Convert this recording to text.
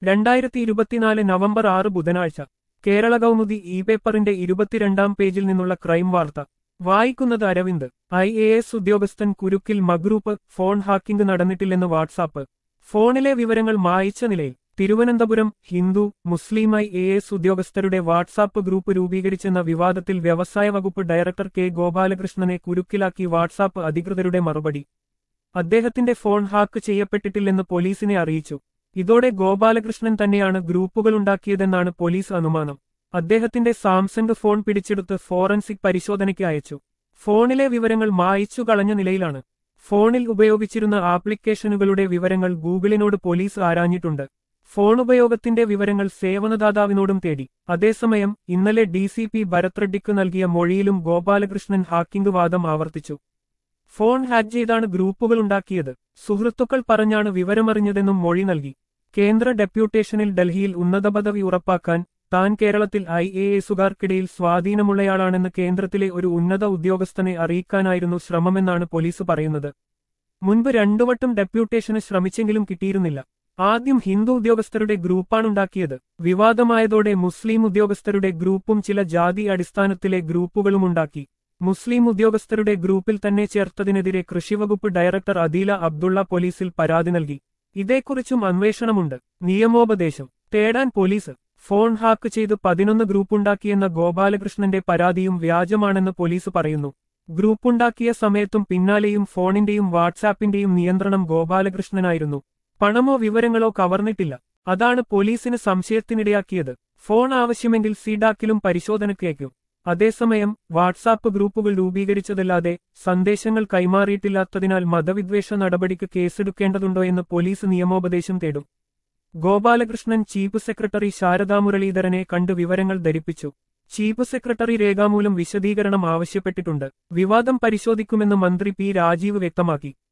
രണ്ടായിരത്തി ഇരുപത്തിനാല് നവംബർ ആറ് ബുധനാഴ്ച കേരള കൗമുദി ഇ പേപ്പറിന്റെ ഇരുപത്തിരണ്ടാം പേജിൽ നിന്നുള്ള ക്രൈം വാർത്ത വായിക്കുന്നത് അരവിന്ദ് ഐ എ എസ് ഉദ്യോഗസ്ഥൻ കുരുക്കിൽ മഗ്രൂപ്പ് ഫോൺ ഹാക്കിംഗ് നടന്നിട്ടില്ലെന്ന് വാട്സാപ്പ് ഫോണിലെ വിവരങ്ങൾ മായിച്ച നിലയിൽ തിരുവനന്തപുരം ഹിന്ദു മുസ്ലിം ഐ എ എസ് ഉദ്യോഗസ്ഥരുടെ വാട്സാപ്പ് ഗ്രൂപ്പ് രൂപീകരിച്ചെന്ന വിവാദത്തിൽ വ്യവസായ വകുപ്പ് ഡയറക്ടർ കെ ഗോപാലകൃഷ്ണനെ കുരുക്കിലാക്കി വാട്സാപ്പ് അധികൃതരുടെ മറുപടി അദ്ദേഹത്തിന്റെ ഫോൺ ഹാക്ക് ചെയ്യപ്പെട്ടിട്ടില്ലെന്ന് പോലീസിനെ അറിയിച്ചു ഇതോടെ ഗോപാലകൃഷ്ണൻ തന്നെയാണ് ഗ്രൂപ്പുകളുണ്ടാക്കിയതെന്നാണ് പോലീസ് അനുമാനം അദ്ദേഹത്തിന്റെ സാംസങ് ഫോൺ പിടിച്ചെടുത്ത് ഫോറൻസിക് പരിശോധനയ്ക്ക് അയച്ചു ഫോണിലെ വിവരങ്ങൾ മായിച്ചു കളഞ്ഞ നിലയിലാണ് ഫോണിൽ ഉപയോഗിച്ചിരുന്ന ആപ്ലിക്കേഷനുകളുടെ വിവരങ്ങൾ ഗൂഗിളിനോട് പോലീസ് ആരാഞ്ഞിട്ടുണ്ട് ഫോൺ ഉപയോഗത്തിന്റെ വിവരങ്ങൾ സേവനദാതാവിനോടും തേടി അതേസമയം ഇന്നലെ ഡി സി പി ഭരത് റെഡ്ഡിക്ക് നൽകിയ മൊഴിയിലും ഗോപാലകൃഷ്ണൻ ഹാക്കിംഗ് വാദം ആവർത്തിച്ചു ഫോൺ ഹാക്ക് ചെയ്താണ് ഗ്രൂപ്പുകൾ ഉണ്ടാക്കിയത് സുഹൃത്തുക്കൾ പറഞ്ഞാണ് വിവരമറിഞ്ഞതെന്നും മൊഴി നൽകി കേന്ദ്ര ഡെപ്യൂട്ടേഷനിൽ ഡൽഹിയിൽ ഉന്നത പദവി ഉറപ്പാക്കാൻ താൻ കേരളത്തിൽ ഐ എ എസുകാർക്കിടയിൽ സ്വാധീനമുള്ളയാളാണെന്ന് കേന്ദ്രത്തിലെ ഒരു ഉന്നത ഉദ്യോഗസ്ഥനെ അറിയിക്കാനായിരുന്നു ശ്രമമെന്നാണ് പോലീസ് പറയുന്നത് മുൻപ് രണ്ടുവട്ടം ഡെപ്യൂട്ടേഷന് ശ്രമിച്ചെങ്കിലും കിട്ടിയിരുന്നില്ല ആദ്യം ഹിന്ദു ഉദ്യോഗസ്ഥരുടെ ഗ്രൂപ്പാണുണ്ടാക്കിയത് വിവാദമായതോടെ മുസ്ലിം ഉദ്യോഗസ്ഥരുടെ ഗ്രൂപ്പും ചില ജാതി അടിസ്ഥാനത്തിലെ ഗ്രൂപ്പുകളുമുണ്ടാക്കി മുസ്ലിം ഉദ്യോഗസ്ഥരുടെ ഗ്രൂപ്പിൽ തന്നെ ചേർത്തതിനെതിരെ കൃഷിവകുപ്പ് ഡയറക്ടർ അദീല അബ്ദുള്ള പോലീസിൽ പരാതി നൽകി ഇതേക്കുറിച്ചും അന്വേഷണമുണ്ട് നിയമോപദേശം തേടാൻ പോലീസ് ഫോൺ ഹാക്ക് ചെയ്ത് പതിനൊന്ന് ഗ്രൂപ്പുണ്ടാക്കിയെന്ന ഗോപാലകൃഷ്ണന്റെ പരാതിയും വ്യാജമാണെന്ന് പോലീസ് പറയുന്നു ഗ്രൂപ്പുണ്ടാക്കിയ സമയത്തും പിന്നാലെയും ഫോണിന്റെയും വാട്സാപ്പിന്റെയും നിയന്ത്രണം ഗോപാലകൃഷ്ണനായിരുന്നു പണമോ വിവരങ്ങളോ കവർന്നിട്ടില്ല അതാണ് പോലീസിന് സംശയത്തിനിടയാക്കിയത് ഫോൺ ആവശ്യമെങ്കിൽ സീഡാക്കിലും പരിശോധനക്കേക്കും അതേസമയം വാട്സാപ്പ് ഗ്രൂപ്പുകൾ രൂപീകരിച്ചതല്ലാതെ സന്ദേശങ്ങൾ കൈമാറിയിട്ടില്ലാത്തതിനാൽ മതവിദ്വേഷ നടപടിക്ക് കേസെടുക്കേണ്ടതുണ്ടോ എന്ന് പോലീസ് നിയമോപദേശം തേടും ഗോപാലകൃഷ്ണൻ ചീഫ് സെക്രട്ടറി ശാരദാ മുരളീധരനെ കണ്ട് വിവരങ്ങൾ ധരിപ്പിച്ചു ചീഫ് സെക്രട്ടറി രേഖാമൂലം വിശദീകരണം ആവശ്യപ്പെട്ടിട്ടുണ്ട് വിവാദം പരിശോധിക്കുമെന്ന് മന്ത്രി പി രാജീവ് വ്യക്തമാക്കി